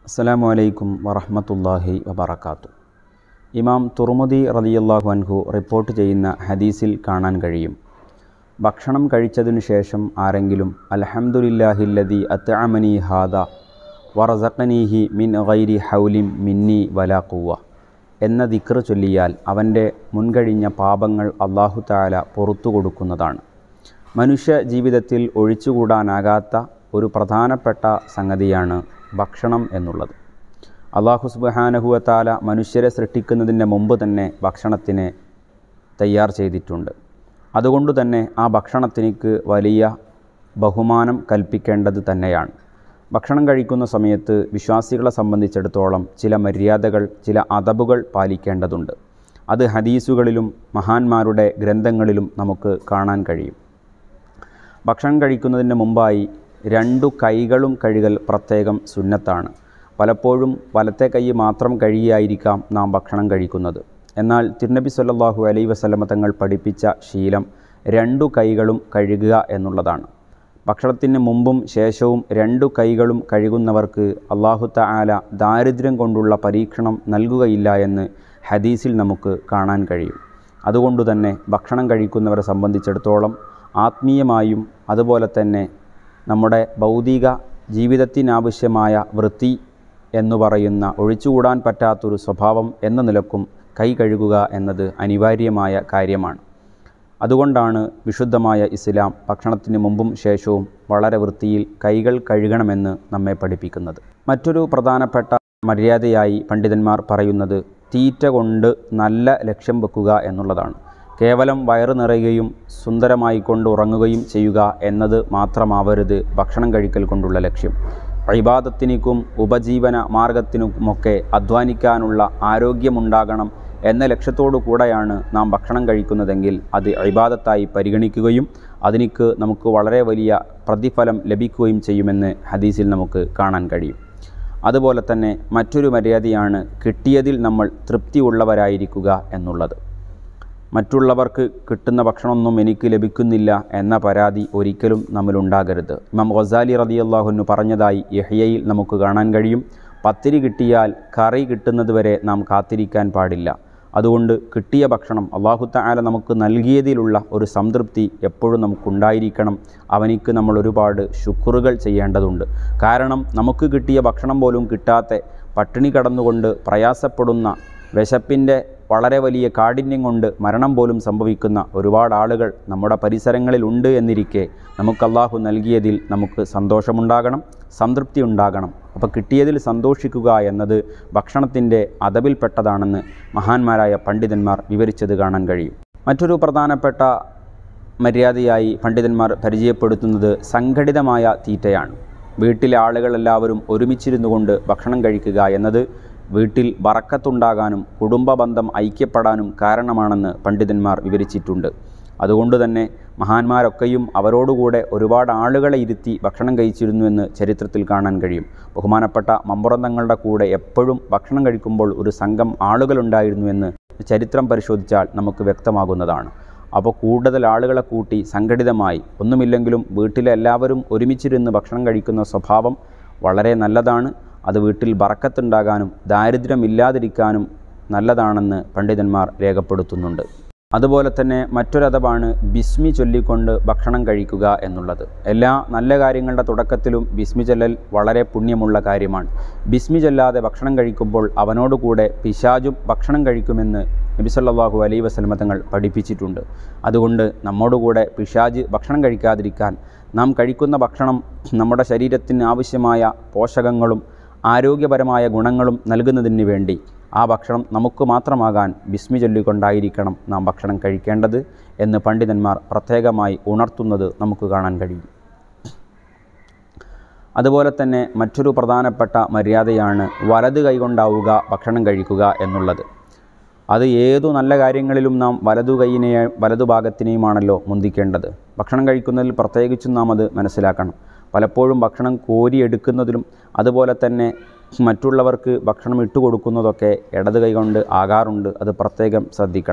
അസ്സലാമു അലൈക്കും വറഹ്മത്തുള്ളാഹി വബറകാത്തു ഇമാം തുർമുദി റളിയല്ലാഹു അൻഹു റിപ്പോർട്ട് ചെയ്യുന്ന ഹദീസിൽ കാണാൻ കഴിയും ഭക്ഷണം കഴിച്ചതിനു ശേഷം ആരെങ്കിലും അൽഹംദുലില്ലാഹില്ലദി അത്അമനി ഹാദ വറസഖനീഹി മിൻ ഗൈരി ഹൗലിം മിന്നി വലാ ഖുവ എന്ന ദിക്ർ ചൊല്ലിയാൽ അവൻ്റെ മുൻകഴിഞ്ഞ പാപങ്ങൾ അള്ളാഹു താല പുറത്തു കൊടുക്കുന്നതാണ് മനുഷ്യ ജീവിതത്തിൽ ഒഴിച്ചുകൂടാനാകാത്ത ഒരു പ്രധാനപ്പെട്ട സംഗതിയാണ് ഭക്ഷണം എന്നുള്ളത് അള്ളാഹു സുബഹാനഹുവത്താല മനുഷ്യരെ സൃഷ്ടിക്കുന്നതിൻ്റെ മുമ്പ് തന്നെ ഭക്ഷണത്തിനെ തയ്യാർ ചെയ്തിട്ടുണ്ട് അതുകൊണ്ട് തന്നെ ആ ഭക്ഷണത്തിനിക്ക് വലിയ ബഹുമാനം കൽപ്പിക്കേണ്ടത് തന്നെയാണ് ഭക്ഷണം കഴിക്കുന്ന സമയത്ത് വിശ്വാസികളെ സംബന്ധിച്ചിടത്തോളം ചില മര്യാദകൾ ചില അതബുകൾ പാലിക്കേണ്ടതുണ്ട് അത് ഹദീസുകളിലും മഹാന്മാരുടെ ഗ്രന്ഥങ്ങളിലും നമുക്ക് കാണാൻ കഴിയും ഭക്ഷണം കഴിക്കുന്നതിന് മുമ്പായി രണ്ടു കൈകളും കഴുകൽ പ്രത്യേകം സുന്നത്താണ് പലപ്പോഴും വലത്തെ കൈ മാത്രം കഴുകിയായിരിക്കാം നാം ഭക്ഷണം കഴിക്കുന്നത് എന്നാൽ തിരുനബി സല്ലല്ലാഹു അലൈ വസല്ലമ തങ്ങൾ പഠിപ്പിച്ച ശീലം രണ്ടു കൈകളും കഴുകുക എന്നുള്ളതാണ് ഭക്ഷണത്തിന് മുമ്പും ശേഷവും രണ്ടു കൈകളും കഴുകുന്നവർക്ക് അള്ളാഹു തആല ദാരിദ്ര്യം കൊണ്ടുള്ള പരീക്ഷണം നൽകുകയില്ല എന്ന് ഹദീസിൽ നമുക്ക് കാണാൻ കഴിയും അതുകൊണ്ട് തന്നെ ഭക്ഷണം കഴിക്കുന്നവരെ സംബന്ധിച്ചിടത്തോളം ആത്മീയമായും അതുപോലെ തന്നെ നമ്മുടെ ഭൗതിക ജീവിതത്തിനാവശ്യമായ വൃത്തി എന്നു പറയുന്ന ഒഴിച്ചുകൂടാൻ പറ്റാത്തൊരു സ്വഭാവം എന്ന നിലക്കും കൈ കഴുകുക എന്നത് അനിവാര്യമായ കാര്യമാണ് അതുകൊണ്ടാണ് വിശുദ്ധമായ ഇസ്ലാം ഭക്ഷണത്തിന് മുമ്പും ശേഷവും വളരെ വൃത്തിയിൽ കൈകൾ കഴുകണമെന്ന് നമ്മെ പഠിപ്പിക്കുന്നത് മറ്റൊരു പ്രധാനപ്പെട്ട മര്യാദയായി പണ്ഡിതന്മാർ പറയുന്നത് തീറ്റ കൊണ്ട് നല്ല ലക്ഷ്യം വെക്കുക എന്നുള്ളതാണ് കേവലം വയറ് നിറയുകയും സുന്ദരമായി കൊണ്ട് ഉറങ്ങുകയും ചെയ്യുക എന്നത് മാത്രമാവരുത് ഭക്ഷണം കഴിക്കൽ കൊണ്ടുള്ള ലക്ഷ്യം ഇബാദത്തിനും ഉപജീവന മാർഗത്തിനുമൊക്കെ അധ്വാനിക്കാനുള്ള ആരോഗ്യമുണ്ടാകണം എന്ന ലക്ഷ്യത്തോടു കൂടെയാണ് നാം ഭക്ഷണം കഴിക്കുന്നതെങ്കിൽ അത് ഇബാദത്തായി പരിഗണിക്കുകയും അതിനിക്ക് നമുക്ക് വളരെ വലിയ പ്രതിഫലം ലഭിക്കുകയും ചെയ്യുമെന്ന് ഹദീസിൽ നമുക്ക് കാണാൻ കഴിയും അതുപോലെ തന്നെ മറ്റൊരു മര്യാദയാണ് കിട്ടിയതിൽ നമ്മൾ തൃപ്തിയുള്ളവരായിരിക്കുക എന്നുള്ളത് മറ്റുള്ളവർക്ക് കിട്ടുന്ന ഭക്ഷണമൊന്നും എനിക്ക് ലഭിക്കുന്നില്ല എന്ന പരാതി ഒരിക്കലും നമ്മളുണ്ടാകരുത് ഇമാം ഗസാലി റതിയല്ലാഹുന്നു പറഞ്ഞതായി യഹ്യയിൽ നമുക്ക് കാണാൻ കഴിയും പത്തിരി കിട്ടിയാൽ കറി കിട്ടുന്നതുവരെ നാം കാത്തിരിക്കാൻ പാടില്ല അതുകൊണ്ട് കിട്ടിയ ഭക്ഷണം അള്ളാഹുത്ത ആല നമുക്ക് നൽകിയതിലുള്ള ഒരു സംതൃപ്തി എപ്പോഴും നമുക്കുണ്ടായിരിക്കണം അവനിക്ക് നമ്മൾ ഒരുപാട് ശുക്റുകൾ ചെയ്യേണ്ടതുണ്ട് കാരണം നമുക്ക് കിട്ടിയ ഭക്ഷണം പോലും കിട്ടാത്ത പട്ടിണി കടന്നുകൊണ്ട് പ്രയാസപ്പെടുന്ന വിശപ്പിൻ്റെ വളരെ വലിയ കാഠിന്യം കൊണ്ട് മരണം പോലും സംഭവിക്കുന്ന ഒരുപാട് ആളുകൾ നമ്മുടെ പരിസരങ്ങളിലുണ്ട് എന്നിരിക്കെ നമുക്ക് അള്ളാഹു നൽകിയതിൽ നമുക്ക് സന്തോഷമുണ്ടാകണം സംതൃപ്തി ഉണ്ടാകണം അപ്പോൾ കിട്ടിയതിൽ സന്തോഷിക്കുക എന്നത് ഭക്ഷണത്തിൻ്റെ അതവിൽപ്പെട്ടതാണെന്ന് മഹാന്മാരായ പണ്ഡിതന്മാർ വിവരിച്ചത് കാണാൻ കഴിയും മറ്റൊരു പ്രധാനപ്പെട്ട മര്യാദയായി പണ്ഡിതന്മാർ പരിചയപ്പെടുത്തുന്നത് സംഘടിതമായ തീറ്റയാണ് വീട്ടിലെ ആളുകളെല്ലാവരും ഒരുമിച്ചിരുന്നു കൊണ്ട് ഭക്ഷണം കഴിക്കുക എന്നത് വീട്ടിൽ ബറക്കത്തുണ്ടാകാനും കുടുംബ ബന്ധം ഐക്യപ്പെടാനും കാരണമാണെന്ന് പണ്ഡിതന്മാർ വിവരിച്ചിട്ടുണ്ട് അതുകൊണ്ട് തന്നെ മഹാന്മാരൊക്കെയും അവരോടുകൂടെ ഒരുപാട് ആളുകളെ ഇരുത്തി ഭക്ഷണം കഴിച്ചിരുന്നുവെന്ന് ചരിത്രത്തിൽ കാണാൻ കഴിയും ബഹുമാനപ്പെട്ട മമ്പുറന്തങ്ങളുടെ കൂടെ എപ്പോഴും ഭക്ഷണം കഴിക്കുമ്പോൾ ഒരു സംഘം ആളുകളുണ്ടായിരുന്നുവെന്ന് ചരിത്രം പരിശോധിച്ചാൽ നമുക്ക് വ്യക്തമാകുന്നതാണ് അപ്പോൾ കൂടുതൽ ആളുകളെ കൂട്ടി സംഘടിതമായി ഒന്നുമില്ലെങ്കിലും വീട്ടിലെ എല്ലാവരും ഒരുമിച്ചിരുന്ന് ഭക്ഷണം കഴിക്കുന്ന സ്വഭാവം വളരെ നല്ലതാണ് അത് വീട്ടിൽ ബറക്കത്തുണ്ടാകാനും ദാരിദ്ര്യമില്ലാതിരിക്കാനും നല്ലതാണെന്ന് പണ്ഡിതന്മാർ രേഖപ്പെടുത്തുന്നുണ്ട് അതുപോലെ തന്നെ മറ്റൊരഥവാണ് ബിസ്മി ചൊല്ലിക്കൊണ്ട് ഭക്ഷണം കഴിക്കുക എന്നുള്ളത് എല്ലാ നല്ല കാര്യങ്ങളുടെ തുടക്കത്തിലും ബിസ്മി ചൊല്ലൽ വളരെ പുണ്യമുള്ള കാര്യമാണ് ബിസ്മി ചൊല്ലാതെ ഭക്ഷണം കഴിക്കുമ്പോൾ അവനോടുകൂടെ പിശാജും ഭക്ഷണം കഴിക്കുമെന്ന് നബിസല്ലാഹു അലൈ വസ്ലമ തങ്ങൾ പഠിപ്പിച്ചിട്ടുണ്ട് അതുകൊണ്ട് നമ്മോടുകൂടെ പിശാജ് ഭക്ഷണം കഴിക്കാതിരിക്കാൻ നാം കഴിക്കുന്ന ഭക്ഷണം നമ്മുടെ ശരീരത്തിന് ആവശ്യമായ പോഷകങ്ങളും ആരോഗ്യപരമായ ഗുണങ്ങളും നൽകുന്നതിന് വേണ്ടി ആ ഭക്ഷണം നമുക്ക് മാത്രമാകാൻ ബിസ്മി ചൊല്ലിക്കൊണ്ടായിരിക്കണം നാം ഭക്ഷണം കഴിക്കേണ്ടത് എന്ന് പണ്ഡിതന്മാർ പ്രത്യേകമായി ഉണർത്തുന്നത് നമുക്ക് കാണാൻ കഴിയും അതുപോലെ തന്നെ മറ്റൊരു പ്രധാനപ്പെട്ട മര്യാദയാണ് വലത് കൈകൊണ്ടാവുക ഭക്ഷണം കഴിക്കുക എന്നുള്ളത് അത് ഏതു നല്ല കാര്യങ്ങളിലും നാം വലതു കൈയിനെ വലതു ഭാഗത്തിനെയുമാണല്ലോ മുന്തിക്കേണ്ടത് ഭക്ഷണം കഴിക്കുന്നതിൽ പ്രത്യേകിച്ചും നാം അത് മനസ്സിലാക്കണം പലപ്പോഴും ഭക്ഷണം കോരിയെടുക്കുന്നതിലും അതുപോലെ തന്നെ മറ്റുള്ളവർക്ക് ഭക്ഷണം ഇട്ടുകൊടുക്കുന്നതൊക്കെ ഇടത് കൈകൊണ്ട് ആകാറുണ്ട് അത് പ്രത്യേകം ശ്രദ്ധിക്കണം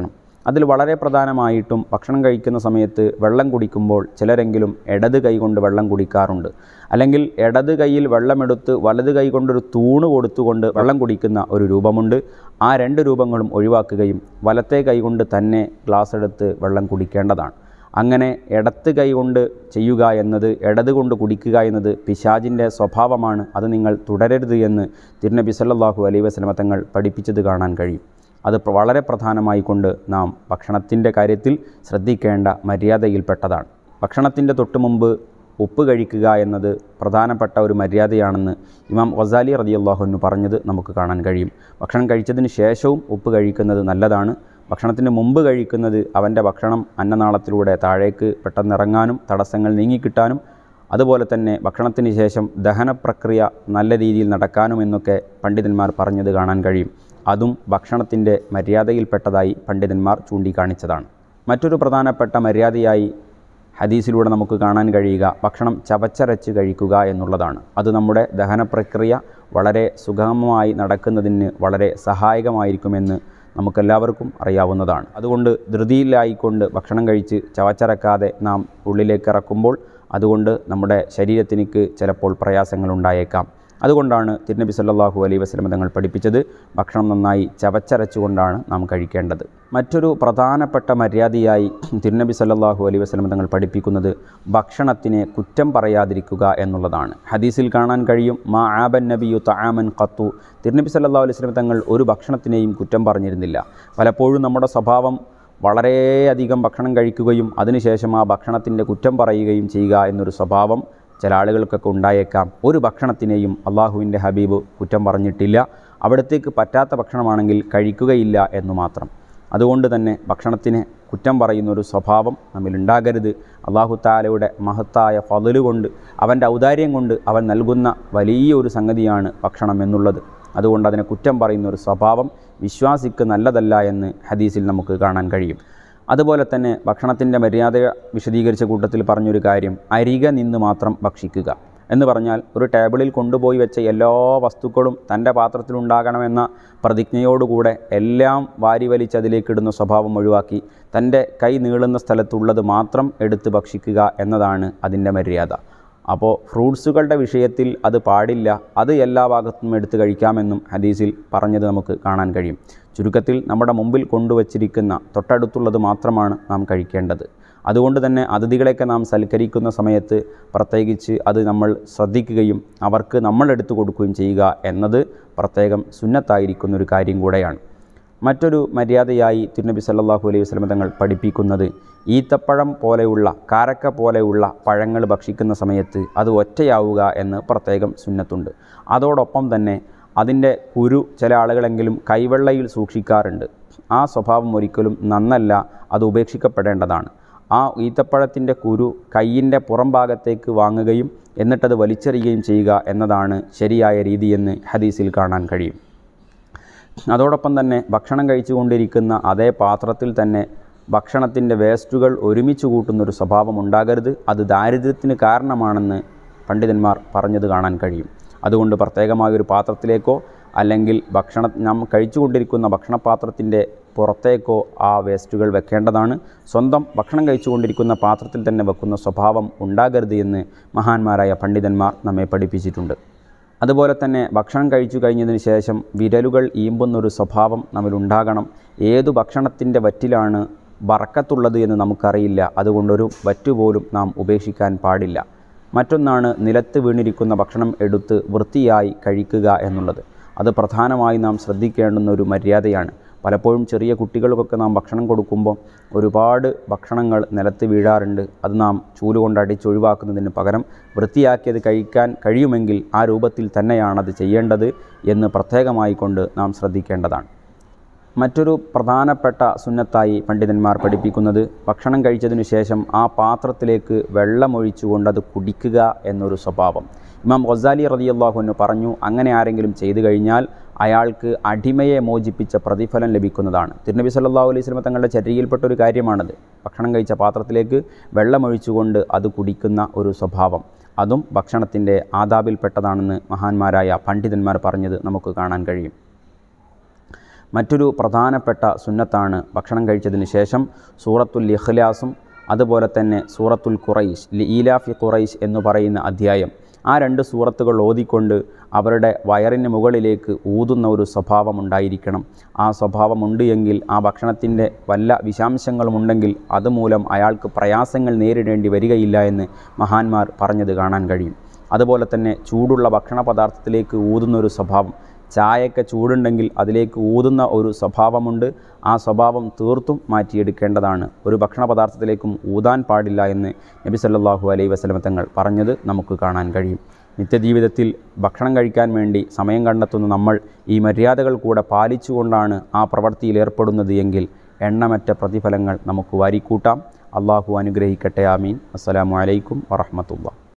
അതിൽ വളരെ പ്രധാനമായിട്ടും ഭക്ഷണം കഴിക്കുന്ന സമയത്ത് വെള്ളം കുടിക്കുമ്പോൾ ചിലരെങ്കിലും ഇടത് കൈ കൊണ്ട് വെള്ളം കുടിക്കാറുണ്ട് അല്ലെങ്കിൽ ഇടത് കൈയിൽ വെള്ളമെടുത്ത് വലത് കൈ കൊണ്ടൊരു തൂണ് കൊടുത്തുകൊണ്ട് വെള്ളം കുടിക്കുന്ന ഒരു രൂപമുണ്ട് ആ രണ്ട് രൂപങ്ങളും ഒഴിവാക്കുകയും വലത്തെ കൈ കൊണ്ട് തന്നെ ഗ്ലാസ് എടുത്ത് വെള്ളം കുടിക്കേണ്ടതാണ് അങ്ങനെ ഇടത്ത് കൈ കൊണ്ട് ചെയ്യുക എന്നത് ഇടത് കൊണ്ട് കുടിക്കുക എന്നത് പിശാജിൻ്റെ സ്വഭാവമാണ് അത് നിങ്ങൾ തുടരരുത് എന്ന് തിരുനബി സല്ലല്ലാഹു അലൈഹി വസല്ലമ തങ്ങൾ പഠിപ്പിച്ചത് കാണാൻ കഴിയും അത് പ്ര- വളരെ പ്രധാനമായി കൊണ്ട് നാം ഭക്ഷണത്തിൻ്റെ കാര്യത്തിൽ ശ്രദ്ധിക്കേണ്ട മര്യാദയിൽപ്പെട്ടതാണ് ഭക്ഷണത്തിൻ്റെ തൊട്ട് മുമ്പ് ഉപ്പ് കഴിക്കുക എന്നത് പ്രധാനപ്പെട്ട ഒരു മര്യാദയാണെന്ന് ഇമാം ഗസാലി റളിയല്ലാഹു പറഞ്ഞത് നമുക്ക് കാണാൻ കഴിയും ഭക്ഷണം കഴിച്ചതിന് ശേഷവും ഉപ്പ് കഴിക്കുന്നത് നല്ലതാണ് ഭക്ഷണത്തിന് മുമ്പ് കഴിക്കുന്നത് അവൻ്റെ ഭക്ഷണം അന്നനാളത്തിലൂടെ താഴേക്ക് പെട്ടെന്നിറങ്ങാനും തടസ്സങ്ങൾ നീങ്ങിക്കിട്ടാനും അതുപോലെ തന്നെ ഭക്ഷണത്തിന് ശേഷം ദഹന പ്രക്രിയ നല്ല രീതിയിൽ നടക്കാനും എന്നൊക്കെ പണ്ഡിതന്മാർ പറഞ്ഞത് കാണാൻ കഴിയും അതും ഭക്ഷണത്തിൻ്റെ മര്യാദയിൽപ്പെട്ടതായി പണ്ഡിതന്മാർ ചൂണ്ടിക്കാണിച്ചതാണ് മറ്റൊരു പ്രധാനപ്പെട്ട മര്യാദയായി ഹദീസിലൂടെ നമുക്ക് കാണാൻ കഴിയുക ഭക്ഷണം ചവച്ചരച്ച് കഴിക്കുക എന്നുള്ളതാണ് അത് നമ്മുടെ ദഹന പ്രക്രിയ വളരെ സുഗമമായി നടക്കുന്നതിന് വളരെ സഹായകമായിരിക്കുമെന്ന് നമുക്കെല്ലാവർക്കും അറിയാവുന്നതാണ് അതുകൊണ്ട് ധൃതിയിലായിക്കൊണ്ട് ഭക്ഷണം കഴിച്ച് ചവച്ചരക്കാതെ നാം ഉള്ളിലേക്ക് ഇറക്കുമ്പോൾ അതുകൊണ്ട് നമ്മുടെ ശരീരത്തിനിക്ക് ചിലപ്പോൾ പ്രയാസങ്ങളുണ്ടായേക്കാം അതുകൊണ്ടാണ് തിരുനബി സല്ലല്ലാഹു അലൈഹി വസല്ലം തങ്ങൾ പഠിപ്പിച്ചത് ഭക്ഷണം നന്നായി ചവച്ചരച്ചുകൊണ്ടാണ് നാം കഴിക്കേണ്ടത് മറ്റൊരു പ്രധാനപ്പെട്ട മര്യാദയായി തിരുനബി സല്ലല്ലാഹു അലൈഹി വസല്ലം തങ്ങൾ പഠിപ്പിക്കുന്നത് ഭക്ഷണത്തിനെ കുറ്റം പറയാതിരിക്കുക എന്നുള്ളതാണ് ഹദീസിൽ കാണാൻ കഴിയും മാ ആബൻ നബിയു തആമൻ ഖത്തു തിരുനബി സല്ലല്ലാഹു അലൈഹി വസല്ലം തങ്ങൾ ഒരു ഭക്ഷണത്തിനെയും കുറ്റം പറഞ്ഞിരുന്നില്ല പലപ്പോഴും നമ്മുടെ സ്വഭാവം വളരെയധികം ഭക്ഷണം കഴിക്കുകയും അതിനുശേഷം ആ ഭക്ഷണത്തിൻ്റെ കുറ്റം പറയുകയും ചെയ്യുക എന്നൊരു സ്വഭാവം ചില ആളുകൾക്കൊക്കെ ഉണ്ടായേക്കാം ഒരു ഭക്ഷണത്തിനെയും അള്ളാഹുവിൻ്റെ ഹബീബ് കുറ്റം പറഞ്ഞിട്ടില്ല അവിടത്തേക്ക് പറ്റാത്ത ഭക്ഷണമാണെങ്കിൽ കഴിക്കുകയില്ല എന്ന് മാത്രം അതുകൊണ്ട് തന്നെ ഭക്ഷണത്തിനെ കുറ്റം പറയുന്ന ഒരു സ്വഭാവം നമ്മിൽ ഉണ്ടാകരുത് അള്ളാഹു താലയുടെ മഹത്തായ ഫതല് കൊണ്ട് അവൻ്റെ ഔദാര്യം കൊണ്ട് അവൻ നൽകുന്ന വലിയ ഒരു സംഗതിയാണ് ഭക്ഷണം എന്നുള്ളത് അതുകൊണ്ട് അതിനെ കുറ്റം പറയുന്ന ഒരു സ്വഭാവം വിശ്വാസിക്ക് നല്ലതല്ല എന്ന് ഹദീസിൽ നമുക്ക് കാണാൻ കഴിയും അതുപോലെ തന്നെ ഭക്ഷണത്തിൻ്റെ മര്യാദ വിശദീകരിച്ച കൂട്ടത്തിൽ പറഞ്ഞൊരു കാര്യം അരിക നിന്ന് മാത്രം ഭക്ഷിക്കുക എന്ന് പറഞ്ഞാൽ ഒരു ടേബിളിൽ കൊണ്ടുപോയി വെച്ച എല്ലാ വസ്തുക്കളും തൻ്റെ പാത്രത്തിലുണ്ടാകണമെന്ന പ്രതിജ്ഞയോടുകൂടെ എല്ലാം വാരി വലിച്ച് അതിലേക്കിടുന്ന സ്വഭാവം ഒഴിവാക്കി തൻ്റെ കൈ നീളുന്ന സ്ഥലത്തുള്ളത് മാത്രം എടുത്ത് ഭക്ഷിക്കുക എന്നതാണ് അതിൻ്റെ മര്യാദ അപ്പോൾ ഫ്രൂട്ട്സുകളുടെ വിഷയത്തിൽ അത് പാടില്ല അത് എല്ലാ ഭാഗത്തും എടുത്ത് കഴിക്കാമെന്നും ഹദീസിൽ പറഞ്ഞത് നമുക്ക് കാണാൻ കഴിയും ചുരുക്കത്തിൽ നമ്മുടെ മുമ്പിൽ കൊണ്ടുവച്ചിരിക്കുന്ന തൊട്ടടുത്തുള്ളത് മാത്രമാണ് നാം കഴിക്കേണ്ടത് അതുകൊണ്ട് തന്നെ അതിഥികളെയൊക്കെ നാം സൽക്കരിക്കുന്ന സമയത്ത് പ്രത്യേകിച്ച് അത് നമ്മൾ ശ്രദ്ധിക്കുകയും അവർക്ക് നമ്മൾ എടുത്തു കൊടുക്കുകയും ചെയ്യുക എന്നത് പ്രത്യേകം സുന്നത്തായിരിക്കുന്ന ഒരു കാര്യം കൂടെയാണ് മറ്റൊരു മര്യാദയായി തിരുനബി സല്ലല്ലാഹു അലൈഹി വസല്ലം തങ്ങൾ പഠിപ്പിക്കുന്നത് ഈത്തപ്പഴം പോലെയുള്ള കാരക്ക പോലെയുള്ള പഴങ്ങൾ ഭക്ഷിക്കുന്ന സമയത്ത് അത് ഒറ്റയാവുക എന്ന് പ്രത്യേകം സുന്നത്തുണ്ട് അതോടൊപ്പം തന്നെ അതിൻ്റെ കുരു ചില ആളുകളെങ്കിലും കൈവെള്ളയിൽ സൂക്ഷിക്കാറുണ്ട് ആ സ്വഭാവം ഒരിക്കലും നന്നല്ല അത് ഉപേക്ഷിക്കപ്പെടേണ്ടതാണ് ആ ഈത്തപ്പഴത്തിൻ്റെ കുരു കയ്യിൻ്റെ പുറം ഭാഗത്തേക്ക് വാങ്ങുകയും എന്നിട്ടത് വലിച്ചെറിയുകയും ചെയ്യുക എന്നതാണ് ശരിയായ രീതിയെന്ന് ഹദീസിൽ കാണാൻ കഴിയും അതോടൊപ്പം തന്നെ ഭക്ഷണം കഴിച്ചുകൊണ്ടിരിക്കുന്ന അതേ പാത്രത്തിൽ തന്നെ ഭക്ഷണത്തിൻ്റെ വേസ്റ്റുകൾ ഒരുമിച്ച് കൂട്ടുന്നൊരു സ്വഭാവം ഉണ്ടാകരുത് അത് ദാരിദ്ര്യത്തിന് കാരണമാണെന്ന് പണ്ഡിതന്മാർ പറഞ്ഞത് കാണാൻ കഴിയും അതുകൊണ്ട് പ്രത്യേകമായ ഒരു പാത്രത്തിലേക്കോ അല്ലെങ്കിൽ ഭക്ഷണ നാം കഴിച്ചുകൊണ്ടിരിക്കുന്ന ഭക്ഷണപാത്രത്തിൻ്റെ പുറത്തേക്കോ ആ വേസ്റ്റുകൾ വെക്കേണ്ടതാണ് സ്വന്തം ഭക്ഷണം കഴിച്ചുകൊണ്ടിരിക്കുന്ന പാത്രത്തിൽ തന്നെ വെക്കുന്ന സ്വഭാവം ഉണ്ടാകരുത് എന്ന് മഹാന്മാരായ പണ്ഡിതന്മാർ നമ്മെ പഠിപ്പിച്ചിട്ടുണ്ട് അതുപോലെ തന്നെ ഭക്ഷണം കഴിച്ചു കഴിഞ്ഞതിന് ശേഷം വിരലുകൾ ഈമ്പുന്നൊരു സ്വഭാവം നമ്മിലുണ്ടാകണം ഏതു ഭക്ഷണത്തിൻ്റെ വറ്റിലാണ് ബറക്കത്തുള്ളത് എന്ന് നമുക്കറിയില്ല അതുകൊണ്ടൊരു വറ്റുപോലും നാം ഉപേക്ഷിക്കാൻ പാടില്ല മറ്റൊന്നാണ് നിലത്ത് വീണിരിക്കുന്ന ഭക്ഷണം എടുത്ത് വൃത്തിയായി കഴിക്കുക എന്നുള്ളത് അത് പ്രധാനമായി നാം ശ്രദ്ധിക്കേണ്ടുന്ന ഒരു മര്യാദയാണ് പലപ്പോഴും ചെറിയ കുട്ടികൾക്കൊക്കെ നാം ഭക്ഷണം കൊടുക്കുമ്പോൾ ഒരുപാട് ഭക്ഷണങ്ങൾ നിലത്ത് വീഴാറുണ്ട് അത് നാം ചൂലുകൊണ്ട് അടിച്ചൊഴിവാക്കുന്നതിന് പകരം വൃത്തിയാക്കിയത് കഴിക്കാൻ കഴിയുമെങ്കിൽ ആ രൂപത്തിൽ തന്നെയാണത് ചെയ്യേണ്ടത് എന്ന് പ്രത്യേകമായി കൊണ്ട് നാം ശ്രദ്ധിക്കേണ്ടതാണ് മറ്റൊരു പ്രധാനപ്പെട്ട സുന്നത്തായി പണ്ഡിതന്മാർ പഠിപ്പിക്കുന്നത് ഭക്ഷണം കഴിച്ചതിനു ശേഷം ആ പാത്രത്തിലേക്ക് വെള്ളമൊഴിച്ചുകൊണ്ട് അത് കുടിക്കുക എന്നൊരു സ്വഭാവം ഇമാം ഗസാലി റതിയല്ലാഹുവിന് പറഞ്ഞു അങ്ങനെ ആരെങ്കിലും ചെയ്തു കഴിഞ്ഞാൽ അയാൾക്ക് അടിമയെ മോചിപ്പിച്ച പ്രതിഫലം ലഭിക്കുന്നതാണ് തിരുനബി സല്ലല്ലാഹു അലൈഹി വസല്ലം തങ്ങളുടെ ചര്യയിൽപ്പെട്ട ഒരു കാര്യമാണത് ഭക്ഷണം കഴിച്ച പാത്രത്തിലേക്ക് വെള്ളമൊഴിച്ചുകൊണ്ട് അത് കുടിക്കുന്ന ഒരു സ്വഭാവം അതും ഭക്ഷണത്തിൻ്റെ ആദാബിൽപ്പെട്ടതാണെന്ന് മഹാന്മാരായ പണ്ഡിതന്മാർ പറഞ്ഞത് നമുക്ക് കാണാൻ കഴിയും മറ്റൊരു പ്രധാനപ്പെട്ട സുന്നത്താണ് ഭക്ഷണം കഴിച്ചതിന് ശേഷം സൂറത്തുൽ ഇഖ്ലാസും അതുപോലെ തന്നെ സൂറത്തുൽ ഖുറൈശ് ലി ഈലാഫി ഖുറൈശ് എന്ന് പറയുന്ന അധ്യായം ആ രണ്ട് സൂറത്തുകൾ ഓതിക്കൊണ്ട് അവരുടെ വയറിന് മുകളിലേക്ക് ഊതുന്ന ഒരു സ്വഭാവം ഉണ്ടായിരിക്കണം ആ സ്വഭാവമുണ്ട് എങ്കിൽ ആ ഭക്ഷണത്തിൻ്റെ വല്ല വിഷാംശങ്ങളുമുണ്ടെങ്കിൽ അതുമൂലം അയാൾക്ക് പ്രയാസങ്ങൾ നേരിടേണ്ടി വരികയില്ല എന്ന് മഹാന്മാർ പറഞ്ഞത് കാണാൻ കഴിയും അതുപോലെ തന്നെ ചൂടുള്ള ഭക്ഷണ പദാർത്ഥത്തിലേക്ക് ഊതുന്ന ഒരു സ്വഭാവം ചായയൊക്കെ ചൂടുണ്ടെങ്കിൽ അതിലേക്ക് ഊതുന്ന ഒരു സ്വഭാവമുണ്ട് ആ സ്വഭാവം തീർത്തും മാറ്റിയെടുക്കേണ്ടതാണ് ഒരു ഭക്ഷണ പദാർത്ഥത്തിലേക്കും ഊതാൻ പാടില്ല എന്ന് നബി സല്ലല്ലാഹു അലൈഹി വസല്ലമ തങ്ങൾ പറഞ്ഞത് നമുക്ക് കാണാൻ കഴിയും നിത്യജീവിതത്തിൽ ഭക്ഷണം കഴിക്കാൻ വേണ്ടി സമയം കണ്ടെത്തുന്ന നമ്മൾ ഈ മര്യാദകൾ കൂടെ പാലിച്ചുകൊണ്ടാണ് ആ പ്രവൃത്തിയിൽ ഏർപ്പെടുന്നത് എങ്കിൽ എണ്ണമറ്റ പ്രതിഫലങ്ങൾ നമുക്ക് വാരിക്കൂട്ടാം അള്ളാഹു അനുഗ്രഹിക്കട്ടെ ആമീൻ അസ്സലാമു അലൈക്കും വറഹ്മത്തുള്ളാഹി